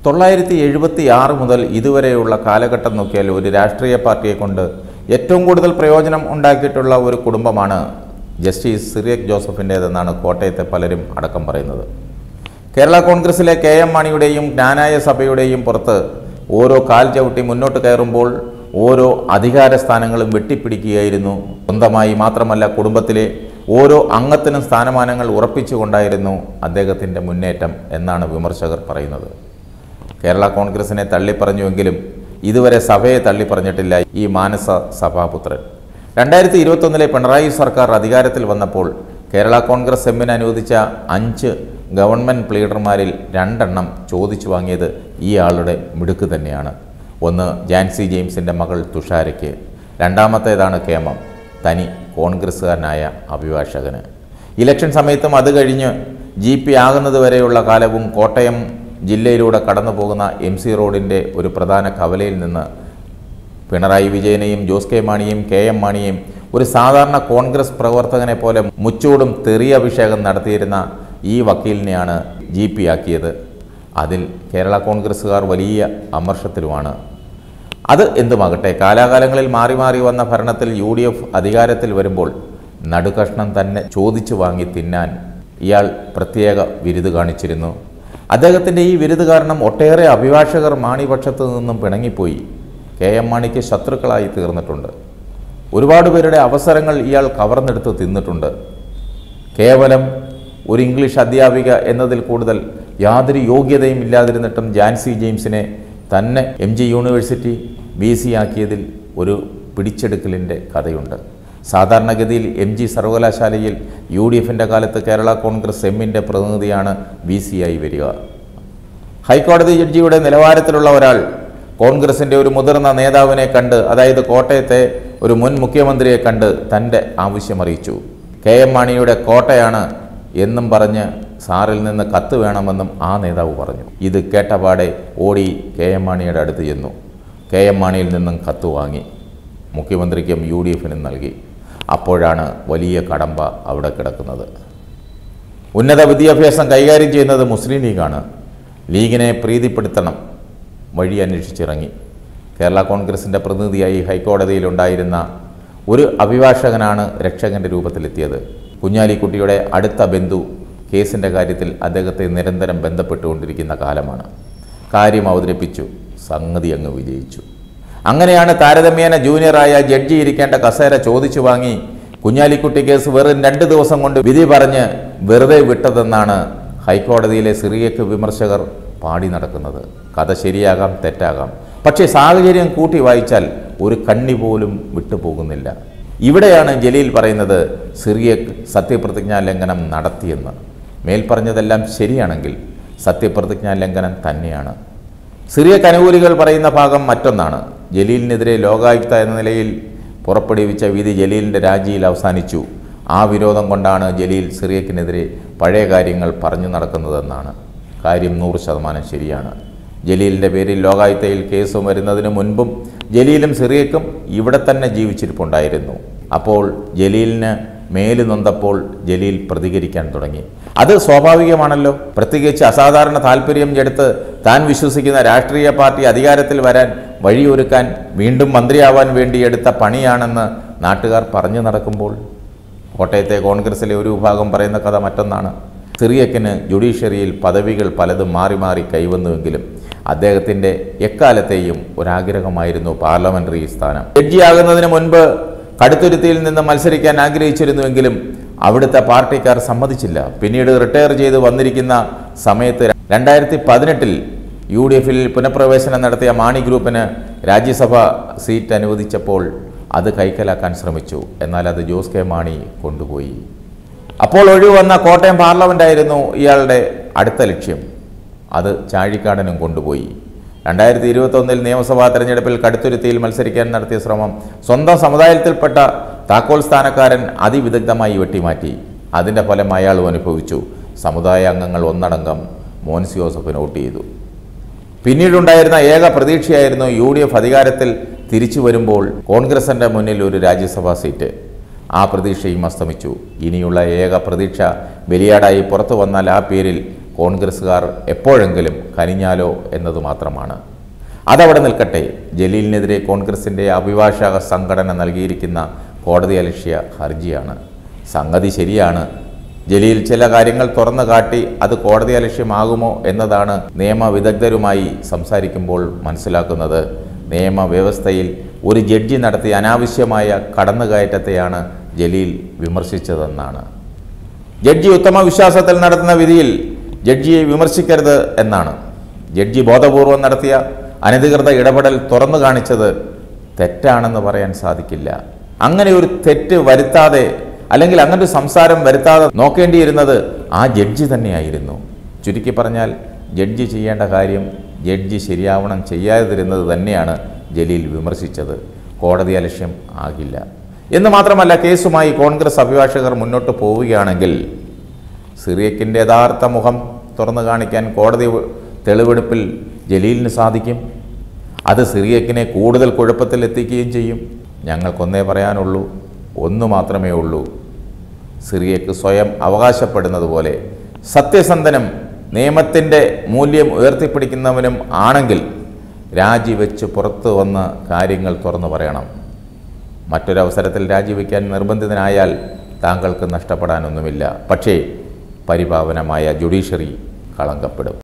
തൊള്ളായിരത്തി എഴുപത്തി ആറ് മുതൽ ഇതുവരെയുള്ള കാലഘട്ടം നോക്കിയാൽ ഒരു രാഷ്ട്രീയ പാർട്ടിയെ കൊണ്ട് ഏറ്റവും കൂടുതൽ പ്രയോജനം ഉണ്ടാക്കിയിട്ടുള്ള ഒരു കുടുംബമാണ് ജസ്റ്റിസ് സിറിയക് ജോസഫിൻ്റേതെന്നാണ് കോട്ടയത്തെ പലരും അടക്കം പറയുന്നത് കേരള കോൺഗ്രസിലെ കെ എം മാണിയുടെയും ജ്ഞാനായ സഭയുടെയും പുറത്ത് ഓരോ കാൽ ചവിട്ടി മുന്നോട്ട് കയറുമ്പോൾ ഓരോ അധികാര സ്ഥാനങ്ങളും വെട്ടിപ്പിടിക്കുകയായിരുന്നു സ്വന്തമായി മാത്രമല്ല കുടുംബത്തിലെ ഓരോ അംഗത്തിനും സ്ഥാനമാനങ്ങൾ ഉറപ്പിച്ചുകൊണ്ടായിരുന്നു അദ്ദേഹത്തിൻ്റെ മുന്നേറ്റം എന്നാണ് വിമർശകർ പറയുന്നത് കേരള കോൺഗ്രസിനെ തള്ളിപ്പറഞ്ഞുവെങ്കിലും ഇതുവരെ സഭയെ തള്ളിപ്പറഞ്ഞിട്ടില്ല ഈ മാനസ സഭാപുത്രൻ രണ്ടായിരത്തി ഇരുപത്തൊന്നിലെ പിണറായി സർക്കാർ അധികാരത്തിൽ വന്നപ്പോൾ കേരള കോൺഗ്രസ് എമ്മിന് അനുവദിച്ച അഞ്ച് ഗവൺമെൻറ് പ്ലീഡർമാരിൽ രണ്ടെണ്ണം ചോദിച്ചു വാങ്ങിയത് ഈ ആളുടെ മിടുക്ക് തന്നെയാണ് ഒന്ന് ജാൻസി ജെയിംസിൻ്റെ മകൾ തുഷാരയ്ക്ക് രണ്ടാമത്തേതാണ് കേമം തനി കോൺഗ്രസ്സുകാരനായ അഭിഭാഷകന് ഇലക്ഷൻ സമയത്തും അത് കഴിഞ്ഞ് ജി പി ആകുന്നതുവരെയുള്ള കാലവും കോട്ടയം ജില്ലയിലൂടെ കടന്നു പോകുന്ന എം സി റോഡിൻ്റെ ഒരു പ്രധാന കവലയിൽ നിന്ന് പിണറായി വിജയനെയും ജോസ് കെ മാണിയും കെ എം മാണിയും ഒരു സാധാരണ കോൺഗ്രസ് പ്രവർത്തകനെ പോലെ മുച്ചൂടും തെറിയ അഭിഷേകം നടത്തിയിരുന്ന ഈ വക്കീലിനെയാണ് ജി പി ആക്കിയത് അതിൽ കേരള കോൺഗ്രസ്സുകാർ വലിയ അമർഷത്തിലുമാണ് അത് എന്തുമാകട്ടെ കാലാകാലങ്ങളിൽ മാറി മാറി വന്ന ഭരണത്തിൽ യു ഡി എഫ് അധികാരത്തിൽ വരുമ്പോൾ നടുകഷ്ണം തന്നെ ചോദിച്ചു വാങ്ങി തിന്നാൻ ഇയാൾ പ്രത്യേക വിരുത് കാണിച്ചിരുന്നു അദ്ദേഹത്തിൻ്റെ ഈ വിരുത് കാരണം ഒട്ടേറെ അഭിഭാഷകർ മാണിപക്ഷത്തു നിന്നും പിണങ്ങിപ്പോയി കെ എം മാണിക്ക് ശത്രുക്കളായി തീർന്നിട്ടുണ്ട് ഒരുപാട് പേരുടെ അവസരങ്ങൾ ഇയാൾ കവർന്നെടുത്ത് തിന്നിട്ടുണ്ട് കേവലം ഒരു ഇംഗ്ലീഷ് അധ്യാപിക എന്നതിൽ കൂടുതൽ യാതൊരു യോഗ്യതയും ഇല്ലാതിരുന്നിട്ടും ജാൻസി ജെയിംസിനെ തന്നെ M G university B C ആക്കിയതിൽ ഒരു പിടിച്ചെടുക്കലിൻ്റെ കഥയുണ്ട് സാധാരണഗതിയിൽ എം ജി സർവകലാശാലയിൽ യു ഡി എഫിൻ്റെ കാലത്ത് കേരള കോൺഗ്രസ് എമ്മിൻ്റെ പ്രതിനിധിയാണ് ബി സി ആയി വരിക ഹൈക്കോടതി ജഡ്ജിയുടെ നിലവാരത്തിലുള്ള ഒരാൾ കോൺഗ്രസിൻ്റെ ഒരു മുതിർന്ന നേതാവിനെ കണ്ട് അതായത് കോട്ടയത്തെ ഒരു മുൻ മുഖ്യമന്ത്രിയെ കണ്ട് തൻ്റെ ആവശ്യം അറിയിച്ചു കെ എം മാണിയുടെ കോട്ടയാണ് എന്നും പറഞ്ഞ് സാറിൽ നിന്ന് കത്ത് വേണമെന്നും ആ നേതാവ് പറഞ്ഞു ഇത് കേട്ടപാടെ ഓടി കെ എം മാണിയുടെ അടുത്ത് ചെന്നു കെ എം മാണിയിൽ നിന്നും കത്ത് വാങ്ങി മുഖ്യമന്ത്രിക്കും യു ഡി എഫിനും നൽകി അപ്പോഴാണ് വലിയ കടമ്പ അവിടെ കിടക്കുന്നത് ഉന്നത വിദ്യാഭ്യാസം കൈകാര്യം ചെയ്യുന്നത് മുസ്ലിം ലീഗാണ് ലീഗിനെ പ്രീതിപ്പെടുത്തണം വഴി അന്വേഷിച്ചിറങ്ങി കേരള കോൺഗ്രസിൻ്റെ പ്രതിനിധിയായി ഹൈക്കോടതിയിലുണ്ടായിരുന്ന ഒരു അഭിഭാഷകനാണ് രക്ഷകൻ്റെ രൂപത്തിലെത്തിയത് കുഞ്ഞാലിക്കുട്ടിയുടെ അടുത്ത ബന്ധു കേസിൻ്റെ കാര്യത്തിൽ അദ്ദേഹത്തെ നിരന്തരം ബന്ധപ്പെട്ടുകൊണ്ടിരിക്കുന്ന കാലമാണ് കാര്യം അവതരിപ്പിച്ചു സംഗതി അങ്ങ് വിജയിച്ചു അങ്ങനെയാണ് താരതമ്യേന ജൂനിയറായ ജഡ്ജി ഇരിക്കേണ്ട കസേര ചോദിച്ചു വാങ്ങി കുഞ്ഞാലിക്കുട്ടി കേസ് വെറും രണ്ട് ദിവസം കൊണ്ട് വിധി പറഞ്ഞ് വെറുതെ വിട്ടതെന്നാണ് ഹൈക്കോടതിയിലെ സിറിയക്ക് വിമർശകർ പാടി നടക്കുന്നത് കഥ ശരിയാകാം തെറ്റാകാം പക്ഷേ സാഹചര്യം കൂട്ടി വായിച്ചാൽ ഒരു കണ്ണി പോലും വിട്ടുപോകുന്നില്ല ഇവിടെയാണ് ജലീൽ പറയുന്നത് സിറിയക്ക് സത്യപ്രതിജ്ഞാ ലംഘനം നടത്തിയെന്ന് മേൽപ്പറഞ്ഞതെല്ലാം ശരിയാണെങ്കിൽ സത്യപ്രതിജ്ഞാ ലംഘനം തന്നെയാണ് സിറിയക്ക് അനുകൂലികൾ പറയുന്ന ഭാഗം മറ്റൊന്നാണ് ജലീലിനെതിരെ ലോകായുക്ത എന്ന നിലയിൽ പുറപ്പെടുവിച്ച വിധി ജലീലിൻ്റെ രാജിയിൽ അവസാനിച്ചു ആ വിരോധം കൊണ്ടാണ് ജലീൽ സിറിയക്കിനെതിരെ പഴയ കാര്യങ്ങൾ പറഞ്ഞു നടക്കുന്നതെന്നാണ് കാര്യം നൂറ് ശതമാനം ശരിയാണ് ജലീലിൻ്റെ പേരിൽ ലോകായുക്തയിൽ കേസ് വരുന്നതിന് മുൻപും ജലീലും സിറിയക്കും ഇവിടെ തന്നെ ജീവിച്ചിരിപ്പുണ്ടായിരുന്നു അപ്പോൾ ജലീലിന് മേല് നൊന്തപ്പോൾ ജലീൽ പ്രതികരിക്കാൻ തുടങ്ങി അത് സ്വാഭാവികമാണല്ലോ പ്രത്യേകിച്ച് അസാധാരണ താല്പര്യം എടുത്ത് താൻ വിശ്വസിക്കുന്ന രാഷ്ട്രീയ പാർട്ടി അധികാരത്തിൽ വരാൻ വഴിയൊരുക്കാൻ വീണ്ടും മന്ത്രിയാവാൻ വേണ്ടി എടുത്ത പണിയാണെന്ന് നാട്ടുകാർ പറഞ്ഞു നടക്കുമ്പോൾ കോട്ടയത്തെ കോൺഗ്രസിലെ ഒരു വിഭാഗം പറയുന്ന കഥ മറ്റൊന്നാണ് സിറിയക്കിന് ജുഡീഷ്യറിയിൽ പദവികൾ പലതും മാറി മാറി കൈവന്നുവെങ്കിലും അദ്ദേഹത്തിൻ്റെ എക്കാലത്തെയും ഒരാഗ്രഹമായിരുന്നു പാർലമെന്ററി സ്ഥാനം ജഡ്ജിയാകുന്നതിന് മുൻപ് കടുത്തുരുത്തിയിൽ നിന്ന് മത്സരിക്കാൻ ആഗ്രഹിച്ചിരുന്നുവെങ്കിലും അവിടുത്തെ പാർട്ടിക്കാർ സമ്മതിച്ചില്ല പിന്നീട് റിട്ടയർ ചെയ്ത് വന്നിരിക്കുന്ന സമയത്ത് രണ്ടായിരത്തി പതിനെട്ടിൽ യു ഡി എഫിൽ പുനഃപ്രവേശനം നടത്തിയ മാണി ഗ്രൂപ്പിന് രാജ്യസഭ സീറ്റ് അനുവദിച്ചപ്പോൾ അത് കൈക്കലാക്കാൻ ശ്രമിച്ചു എന്നാൽ അത് ജോസ് കെ മാണി കൊണ്ടുപോയി അപ്പോൾ ഒഴിവ് വന്ന കോട്ടയം പാർലമെൻ്റായിരുന്നു ഇയാളുടെ അടുത്ത ലക്ഷ്യം അത് ചാഴിക്കാടനും കൊണ്ടുപോയി രണ്ടായിരത്തി ഇരുപത്തൊന്നിൽ നിയമസഭാ തെരഞ്ഞെടുപ്പിൽ കടുത്തുരുത്തിയിൽ മത്സരിക്കാൻ നടത്തിയ ശ്രമം സ്വന്തം സമുദായത്തിൽപ്പെട്ട താക്കോൽ സ്ഥാനക്കാരൻ അതിവിദഗ്ധമായി വെട്ടിമാറ്റി അതിൻ്റെ ഫലം അയാളും അനുഭവിച്ചു സമുദായ അംഗങ്ങൾ ഒന്നടങ്കം മോൻസ് ജോസഫിന് വോട്ട് ചെയ്തു പിന്നീടുണ്ടായിരുന്ന ഏക പ്രതീക്ഷയായിരുന്നു യു ഡി എഫ് അധികാരത്തിൽ തിരിച്ചു വരുമ്പോൾ കോൺഗ്രസിൻ്റെ മുന്നിൽ ഒരു രാജ്യസഭാ സീറ്റ് ആ പ്രതീക്ഷയും അസ്തമിച്ചു ഇനിയുള്ള ഏക പ്രതീക്ഷ ബലിയാടായി പുറത്തു വന്നാൽ ആ പേരിൽ കോൺഗ്രസ്സുകാർ എപ്പോഴെങ്കിലും കനിഞ്ഞാലോ എന്നത് മാത്രമാണ് അതവിടെ നിൽക്കട്ടെ ജലീലിനെതിരെ കോൺഗ്രസിൻ്റെ അഭിഭാഷക സംഘടന നൽകിയിരിക്കുന്ന കോടതി അലക്ഷ്യ ഹർജിയാണ് സംഗതി ശരിയാണ് ജലീൽ ചില കാര്യങ്ങൾ തുറന്നു കാട്ടി അത് കോടതി അലക്ഷ്യമാകുമോ എന്നതാണ് നിയമവിദഗ്ധരുമായി സംസാരിക്കുമ്പോൾ മനസ്സിലാക്കുന്നത് നിയമവ്യവസ്ഥയിൽ ഒരു ജഡ്ജി നടത്തിയ അനാവശ്യമായ കടന്നുകയറ്റത്തെയാണ് ജലീൽ വിമർശിച്ചതെന്നാണ് ജഡ്ജി ഉത്തമ വിശ്വാസത്തിൽ നടത്തുന്ന വിധിയിൽ ജഡ്ജിയെ വിമർശിക്കരുത് എന്നാണ് ജഡ്ജി ബോധപൂർവം നടത്തിയ അനധികൃത ഇടപെടൽ തുറന്നു കാണിച്ചത് തെറ്റാണെന്ന് പറയാൻ സാധിക്കില്ല അങ്ങനെ ഒരു തെറ്റ് വരുത്താതെ അല്ലെങ്കിൽ അങ്ങനെ ഒരു സംസാരം വരുത്താതെ നോക്കേണ്ടിയിരുന്നത് ആ ജഡ്ജി തന്നെയായിരുന്നു ചുരുക്കി പറഞ്ഞാൽ ജഡ്ജി ചെയ്യേണ്ട കാര്യം ജഡ്ജി ശരിയാവണം ചെയ്യാതിരുന്നത് തന്നെയാണ് ജലീൽ വിമർശിച്ചത് കോടതി അലക്ഷ്യം ആകില്ല എന്ന് മാത്രമല്ല കേസുമായി കോൺഗ്രസ് അഭിഭാഷകർ മുന്നോട്ട് പോവുകയാണെങ്കിൽ സിറിയക്കിൻ്റെ യഥാർത്ഥ മുഖം തുറന്നു കാണിക്കാൻ കോടതി തെളിവെടുപ്പിൽ ജലീലിന് സാധിക്കും അത് സിറിയക്കിനെ കൂടുതൽ കുഴപ്പത്തിൽ എത്തിക്കുകയും ചെയ്യും ഞങ്ങൾക്കൊന്നേ പറയാനുള്ളൂ ഒന്നു മാത്രമേ ഉള്ളൂ സിറിയക്ക് സ്വയം അവകാശപ്പെടുന്നത് പോലെ സത്യസന്ധനും നിയമത്തിൻ്റെ മൂല്യം ഉയർത്തിപ്പിടിക്കുന്നവനും ആണെങ്കിൽ രാജിവെച്ച് പുറത്തു വന്ന് കാര്യങ്ങൾ തുറന്നു പറയണം മറ്റൊരവസരത്തിൽ രാജിവെക്കാൻ നിർബന്ധിതനായാൽ താങ്കൾക്ക് നഷ്ടപ്പെടാനൊന്നുമില്ല പക്ഷേ പരിപാവനമായ ജുഡീഷ്യറി കളങ്കപ്പെടും